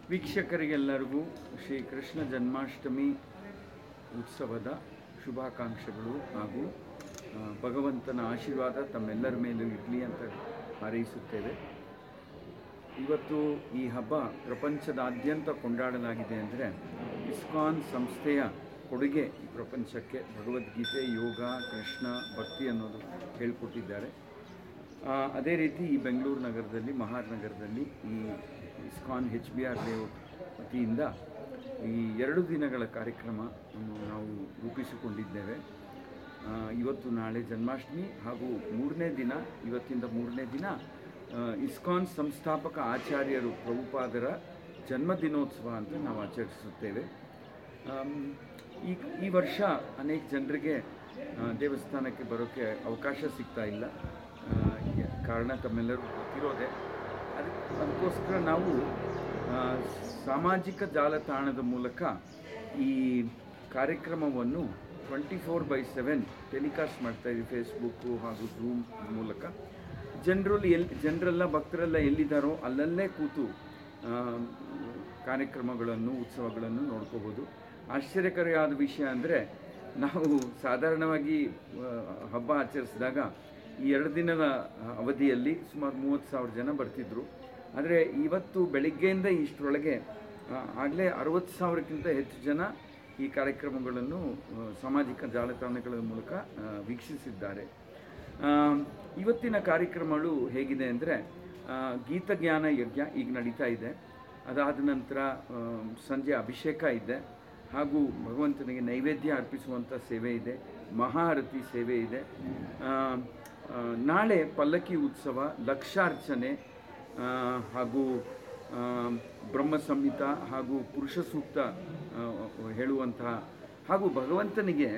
ವೀಕ್ಷಕರಿಗೆಲ್ಲರಿಗೂ ಶ್ರೀ ಕೃಷ್ಣ ಜನ್ಮಾಷ್ಟಮಿ ಉತ್ಸವದ ಶುಭಾಕಾಂಕ್ಷೆಗಳು ಹಾಗೂ ಆ, ಭಗವಂತನ ಆಶೀರ್ವಾದ ತಮ್ಮೆಲ್ಲರ ಮೇಲೂ ಇರಲಿ ಅಂತ ಹಾರೈಸುತ್ತೇವೆ ಇವತ್ತು ಈ ಹಬ್ಬ ಪ್ರಪಂಚದಾದ್ಯಂತ ಕೊಂಡಾಡಲಾಗಿದೆ ಅಂದರೆ ಇಸ್ಕಾನ್ ಸಂಸ್ಥೆಯ ಕೊಡುಗೆ ಈ ಪ್ರಪಂಚಕ್ಕೆ ಭಗವದ್ಗೀತೆ ಯೋಗ ಕೃಷ್ಣ ಭಕ್ತಿ ಅನ್ನೋದು ಹೇಳಿಕೊಟ್ಟಿದ್ದಾರೆ ಆ, ಅದೇ ರೀತಿ ಈ ಬೆಂಗಳೂರು ನಗರದಲ್ಲಿ ಮಹಾನಗರದಲ್ಲಿ ಈ ISKCON H B R layout ವತಿಯಿಂದ ಈ ಎರಡು ದಿನಗಳ ಕಾರ್ಯಕ್ರಮ ನಾವು ರೂಪಿಸಿಕೊಂಡಿದ್ದೇವೆ ಆ, ಇವತ್ತು ನಾಳೆ ಜನ್ಮಾಷ್ಟಮಿ ಹಾಗೂ ಮೂರನೇ ದಿನ ಇವತ್ತಿಂದ ಮೂರನೇ ದಿನ ಆ, ಇಸ್ಕಾನ್ ಸಂಸ್ಥಾಪಕ ಆಚಾರ್ಯರು ಪ್ರಭುಪಾದರ ಜನ್ಮದಿನೋತ್ಸವ ಅಂತ ನಾವು ಆಚರಿಸುತ್ತೇವೆ ಆಮ್, ಈ ಈ ವರ್ಷ ಅನೇಕ ಜನರಿಗೆ ಆ, ದೇವಸ್ಥಾನಕ್ಕೆ ಬರೋಕ್ಕೆ ಅವಕಾಶ ಸಿಗ್ತಾ ಇಲ್ಲ ಆ, ಯ- ಕಾರಣ ತಮ್ಮೆಲ್ಲರೂ ಗೊತ್ತಿರೋದೆ ಅದಕ್ಕೆ ಅದಕ್ಕೋಸ್ಕರ ನಾವು ಆ, ಸಾಮಾಜಿಕ ಜಾಲತಾಣದ ಮೂಲಕ ಈ ಕಾರ್ಯಕ್ರಮವನ್ನು twenty four by seven telecast ಮಾಡ್ತಾ ಇದ್ದೀವಿ ಫೇಸ್ಬುಕ್ಕು ಹಾಗೂ ಝೂಮ್ ಮೂಲಕ ಜನರಲ್ಲಿ ಎಲ್ಲಿ ಜನರೆಲ್ಲ ಭಕ್ತರೆಲ್ಲ ಎಲ್ಲಿದ್ದಾರೋ ಅಲ್ಲಲ್ಲೇ ಕೂತು ಆ, ಕಾರ್ಯಕ್ರಮಗಳನ್ನು ಉತ್ಸವಗಳನ್ನು ನೋಡ್ಕೋಬೋದು ಆಶ್ಚರ್ಯಕರವಾದ ವಿಷಯ ಅಂದರೆ ನಾವು ಸಾಧಾರಣವಾಗಿ ಆ, ಹಬ್ಬ ಆಚರಿಸಿದಾಗ ಈ ಎರಡು ದಿನದ ಅವಧಿಯಲ್ಲಿ ಸುಮಾರು ಮೂವತ್ತು ಸಾವಿರ ಜನ ಬರ್ತಿದ್ರು ಆದರೆ ಇವತ್ತು ಬೆಳಿಗ್ಗೆಯಿಂದ ಇಷ್ಟರೊಳಗೆ ಆಗಲೇ ಅರವತ್ತು ಸಾವಿರಕ್ಕಿಂತ ಹೆಚ್ಚು ಜನ ಈ ಕಾರ್ಯಕ್ರಮಗಳನ್ನು ಆ, ಸಾಮಾಜಿಕ ಜಾಲತಾಣಗಳ ಮೂಲಕ ಆ, ವೀಕ್ಷಿಸಿದ್ದಾರೆ ಆ, ಇವತ್ತಿನ ಕಾರ್ಯಕ್ರಮಗಳು ಹೇಗಿದೆ ಅಂದರೆ ಗೀತಜ್ಞಾನ ಯಜ್ಞ ಈಗ ನಡೀತಾ ಇದೆ ಅದಾದ ನಂತರ ಆ, ಸಂಜೆ ಅಭಿಷೇಕ ಇದೆ ಹಾಗೂ ಭಗವಂತನಿಗೆ ನೈವೇದ್ಯ ಅರ್ಪಿಸುವಂಥ ಸೇವೆ ಇದೆ ಮಹಾರತಿ ಸೇವೆ ಇದೆ ಆ, ಆ, ನಾಳೆ ಪಲ್ಲಕ್ಕಿ ಉತ್ಸವ ಲಕ್ಷಾರ್ಚನೆ ಆ, ಹಾಗೂ ಆ, ಬ್ರಹ್ಮ ಸಂಹಿತ ಹಾಗೂ ಪುರುಷ ಸೂಕ್ತ ಆ, ಹೇಳುವಂತಹ ಹಾಗೂ ಭಗವಂತನಿಗೆ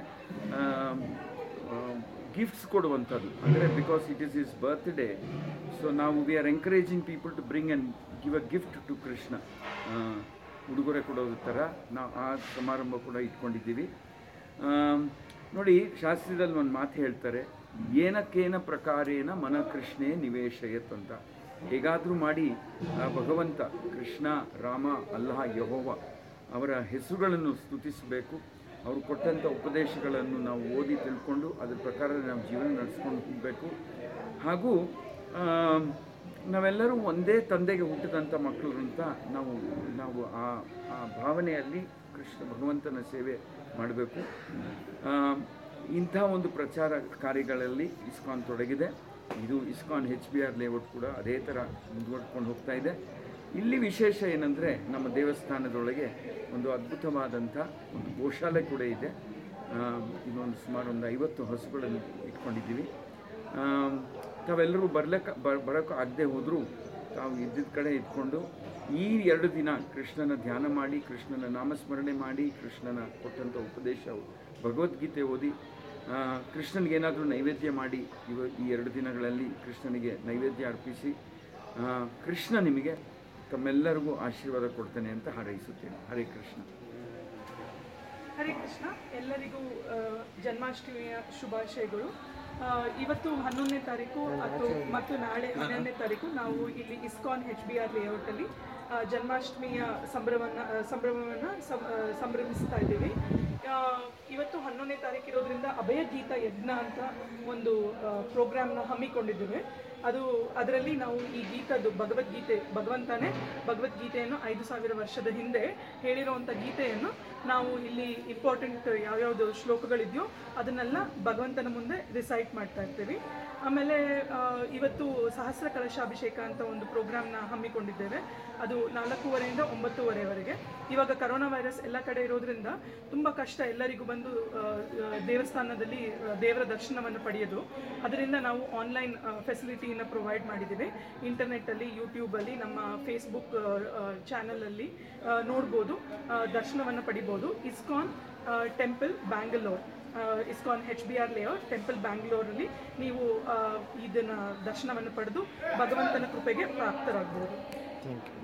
ಗಿಫ್ಟ್ಸ್ ಕೊಡುವಂಥದ್ದು ಅಂದರೆ because it is is birthday so ನಾವು we are encouraging people to bring and give a gift to Krishna ಆ, ಉಡುಗೊರೆ ಕೊಡೋದು ಥರ ನಾವು ಆ ಸಮಾರಂಭ ಕೂಡ ಇಟ್ಕೊಂಡಿದ್ದೀವಿ ಆಮ್, ನೋಡಿ ಶಾಸ್ತ್ರದಲ್ಲಿ ಒಂದು ಮಾತು ಹೇಳ್ತಾರೆ ಏನಕ್ಕೇನ ಪ್ರಕಾರೇನ ಮನ ಕೃಷ್ಣೇ ನಿವೇಶಯತ್ ಅಂತ ಹೇಗಾದರೂ ಮಾಡಿ ಆ ಭಗವಂತ ಕೃಷ್ಣ ರಾಮ ಅಲ್ಲಾಹ ಯಹೋವ ಅವರ ಹೆಸರುಗಳನ್ನು ಸ್ತುತಿಸಬೇಕು ಅವರು ಕೊಟ್ಟಂಥ ಉಪದೇಶಗಳನ್ನು ನಾವು ಓದಿ ತಿಳ್ಕೊಂಡು ಅದ್ರ ಪ್ರಕಾರ ನಾವು ಜೀವನ ನಡೆಸ್ಕೊಂಡು ಹೋಗಬೇಕು ಹಾಗೂ ಆಮ್, ನಾವೆಲ್ಲರೂ ಒಂದೇ ತಂದೆಗೆ ಹುಟ್ಟಿದಂಥ ಮಕ್ಕಳು ಅಂತ ನಾವು ನಾವು ಆ ಆ ಭಾವನೆಯಲ್ಲಿ ಕೃಷ್ಣ ಭಗವಂತನ ಸೇವೆ ಮಾಡಬೇಕು ಇಂಥ ಒಂದು ಪ್ರಚಾರ ಕಾರ್ಯಗಳಲ್ಲಿ ಇಸ್ಕಾನ್ ತೊಡಗಿದೆ ಇದು ISKCON H B R layout ಕೂಡ ಅದೇ ಥರ ಮುಂದುವರ್ಕೊಂಡು ಹೋಗ್ತಾ ಇದೆ ಇಲ್ಲಿ ವಿಶೇಷ ಏನಂದರೆ ನಮ್ಮ ದೇವಸ್ಥಾನದೊಳಗೆ ಒಂದು ಅದ್ಭುತವಾದಂಥ ಒಂದು ಗೋಶಾಲೆ ಕೂಡ ಇದೆ ಆಮ್, ಇನ್ನೊಂದು ಸುಮಾರು ಒಂದು ಐವತ್ತು ಹಸುಗಳನ್ನು ಇಟ್ಕೊಂಡಿದ್ದೀವಿ ಆಮ್, ತಾವೆಲ್ಲರೂ ಬರ್ಲಿಕ್ಕೆ ಬರೋಕ್ಕೆ ಆಗದೆ ಹೋದರೂ ತಾವು ಇದ್ದಿದ್ದ ಕಡೆ ಇದ್ಕೊಂಡು ಈ ಎರಡು ದಿನ ಕೃಷ್ಣನ ಧ್ಯಾನ ಮಾಡಿ ಕೃಷ್ಣನ ನಾಮಸ್ಮರಣೆ ಮಾಡಿ ಕೃಷ್ಣನ ಕೊಟ್ಟಂಥ ಉಪದೇಶ ಭಗವದ್ಗೀತೆ ಓದಿ ಆ, ಕೃಷ್ಣನಿಗೇನಾದರೂ ನೈವೇದ್ಯ ಮಾಡಿ ಇವ ಈ ಎರಡು ದಿನಗಳಲ್ಲಿ ಕೃಷ್ಣನಿಗೆ ನೈವೇದ್ಯ ಅರ್ಪಿಸಿ ಆ, ಕೃಷ್ಣ ನಿಮಗೆ ತಮ್ಮೆಲ್ಲರಿಗೂ ಆಶೀರ್ವಾದ ಕೊಡ್ತೇನೆ ಅಂತ ಹಾರೈಸುತ್ತೇನೆ ಹರೇ ಕೃಷ್ಣ ಹರೇ ಕೃಷ್ಣ ಎಲ್ಲರಿಗೂ ಆ, ಜನ್ಮಾಷ್ಟಮಿಯ ಶುಭಾಶಯಗಳು ಆ, ಇವತ್ತು ಹನ್ನೊಂದನೇ ತಾರೀಕು ಮತ್ತು ಮತ್ತು ನಾಳೆ ಹನ್ನೆರಡನೇ ತಾರೀಕು ನಾವು ಇಲ್ಲಿ ಇಸ್ಕಾನ್ ಹೆಚ್ ಬಿ ಆರ್ ಲೇಔಟಲ್ಲಿ ಆ, ಜನ್ಮಾಷ್ಟಮಿಯ ಸಂಭ್ರಮವನ್ನು ಸಂಭ್ರಮವನ್ನು ಸಂ- ಆ, ಸಂಭ್ರಮಿಸ್ತಾ ಇದ್ದೀವಿ ಆ, ಇವತ್ತು ಹನ್ನೊಂದನೇ ತಾರೀಕು ಇರೋದ್ರಿಂದ ಅಭಯ ಗೀತ ಯಜ್ಞ ಅಂತ ಒಂದು ಪ್ರೋಗ್ರಾಮ್ನ ಹಮ್ಮಿಕೊಂಡಿದ್ದೇವೆ ಅದು ಅದರಲ್ಲಿ ನಾವು ಈ ಗೀತದ್ದು ಭಗವದ್ಗೀತೆ ಭಗವಂತನೇ ಭಗವದ್ಗೀತೆಯನ್ನು ಐದು ಸಾವಿರ ವರ್ಷದ ಹಿಂದೆ ಹೇಳಿರುವಂಥ ಗೀತೆಯನ್ನು ನಾವು ಇಲ್ಲಿ ಇಂಪಾರ್ಟೆಂಟ್ ಯಾವ್ಯಾವುದು ಶ್ಲೋಕಗಳಿದೆಯೋ ಅದನ್ನೆಲ್ಲ ಭಗವಂತನ ಮುಂದೆ ರಿಸೈಟ್ ಮಾಡ್ತಾ ಇರ್ತೀವಿ ಆಮೇಲೆ ಆ, ಇವತ್ತು ಸಹಸ್ರ ಕಲಶಾಭಿಷೇಕ ಅಂತ ಒಂದು ಪ್ರೋಗ್ರಾಮ್ನ ಹಮ್ಮಿಕೊಂಡಿದ್ದೇವೆ ಅದು ನಾಲ್ಕೂವರೆಯಿಂದ ಒಂಬತ್ತುವರೆವರೆಗೆ ಇವಾಗ ಕರೋನಾ ವೈರಸ್ ಎಲ್ಲ ಕಡೆ ಇರೋದ್ರಿಂದ ತುಂಬ ಕಷ್ಟ ಎಲ್ಲರಿಗೂ ಬಂದು ಆ, ಆ, ದೇವಸ್ಥಾನದಲ್ಲಿ ಆ, ದೇವರ ದರ್ಶನವನ್ನು ಪಡೆಯೋದು ಅದರಿಂದ ನಾವು ಆನ್ಲೈನ್ ಫೆಸಿಲಿಟಿಯನ್ನು ಪ್ರೊವೈಡ್ ಮಾಡಿದ್ದೀವಿ ಇಂಟರ್ನೆಟ್ಟಲ್ಲಿ ಯೂಟ್ಯೂಬಲ್ಲಿ ನಮ್ಮ ಫೇಸ್ಬುಕ್ ಚಾನಲಲ್ಲಿ ನೋಡ್ಬೋದು ಆ, ದರ್ಶನವನ್ನು ಪಡಿಬೋದು ISKCON temple Bangalore ISKCON H B R layout temple ಬ್ಯಾಂಗ್ಳೂರಲ್ಲಿ ನೀವು ಆ, ಇದನ್ನ ದರ್ಶನವನ್ನು ಪಡೆದು ಭಗವಂತನ ಕೃಪೆಗೆ ಪ್ರಾಪ್ತರಾಗ್ಬೋದು ಥ್ಯಾಂಕ್ ಯು